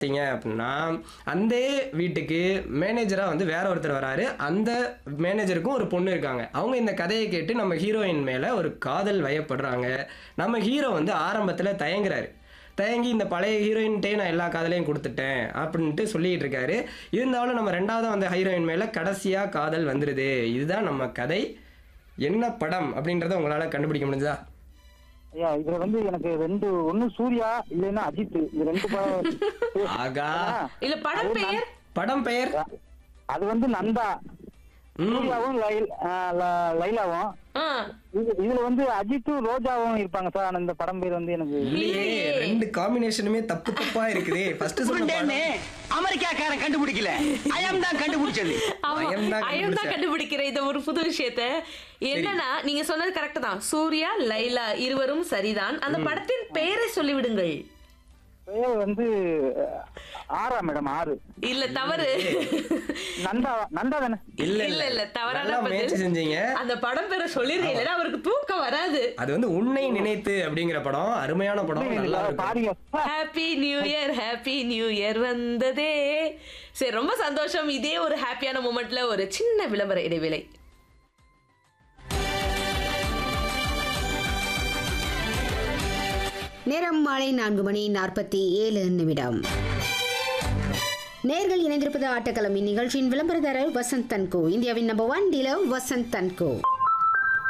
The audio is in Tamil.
பார்த்தீங்க அப்படின்னா அந்த வீட்டுக்கு மேனேஜராக வந்து வேற ஒருத்தர் வராரு அந்த மேனேஜருக்கும் ஒரு பொண்ணு இருக்காங்க அவங்க இந்த கதையை கேட்டு நம்ம ஹீரோயின் மேலே ஒரு காதல் வயப்படுறாங்க நம்ம ஹீரோ வந்து ஆரம்பத்தில் தயங்குறாரு தயங்கி இந்த பழைய ஹீரோயின்ட்டே நான் எல்லா காதலையும் கொடுத்துட்டேன் அப்படின்ட்டு சொல்லிட்டு இருக்காரு இருந்தாலும் நம்ம ரெண்டாவது அந்த ஹீரோயின் மேலே கடைசியாக காதல் வந்துடுது இதுதான் நம்ம கதை என்ன படம் அப்படின்றத உங்களால் கண்டுபிடிக்க முடிஞ்சதா ஐயா இதுல வந்து எனக்கு ரெண்டு ஒண்ணு சூர்யா இல்லைன்னா அஜித் இது ரெண்டு ப- ஆகா இல்ல படம் பெயர் படம் பெயர் அது வந்து நந்தா ம். சூர்யாவும் லைல் ஆ, ல- லைலாவும் ஆ, இது- இதுல வந்து அஜித்தும் ரோஜாவும் இருப்பாங்க சார் ஆனா இந்த படம் பேர் வந்து எனக்கு இல்லையே ரெண்டு காம்பினேஷனுமே தப்பு தப்பா இருக்குது ஃபர்ஸ்ட் சொன்ன உருண்டேன்னு படம் அமெரிக்காக்காரன் கண்டுபிடிக்கல அயம் தான் கண்டுபிடிச்சது ஆமா அயம் தான் அயம் தான் கண்டுபிடிச்சேன். கண்டுபிடிக்கிற இந்த ஒரு புது விஷயத்த என்னன்னா நீங்க சொன்னது கரெக்ட் தான் சூர்யா லைலா இருவரும் சரிதான் அந்த படத்தின் பெயரை சொல்லிவிடுங்கள் பேர் வந்து ஆறா மேடம் ஆறு இல்ல தவறு நந்தா நந்தா தானே இல்ல இல்ல இல்ல தவறான நல்லா முயற்சி பதில் செஞ்சீங்க அந்த படம் பேரை சொல்லிருக்கேன் இல்லைன்னா அவருக்கு தூக்கம் வராது அது வந்து உன்னை நினைத்து அப்படிங்கிற படம் அருமையான படம் நல்லா இருக்கும் பாருங்க happy new year happy new year வந்ததே சரி ரொம்ப சந்தோஷம் இதே ஒரு ஹாப்பியான மூமெண்ட்ல ஒரு சின்ன விளம்பர இடைவேளை நேரம் மாலை நான்கு மணி நாற்பத்தி ஏழு நிமிடம் நேர்கள் இணைந்திருப்பது ஆட்டக்களம் இந்நிகழ்ச்சியின் விளம்பரதாரர் வசந்த் தன்கோ இந்தியாவின் நம்பர் ஒன் டீலர் வசந்த் தன்கோ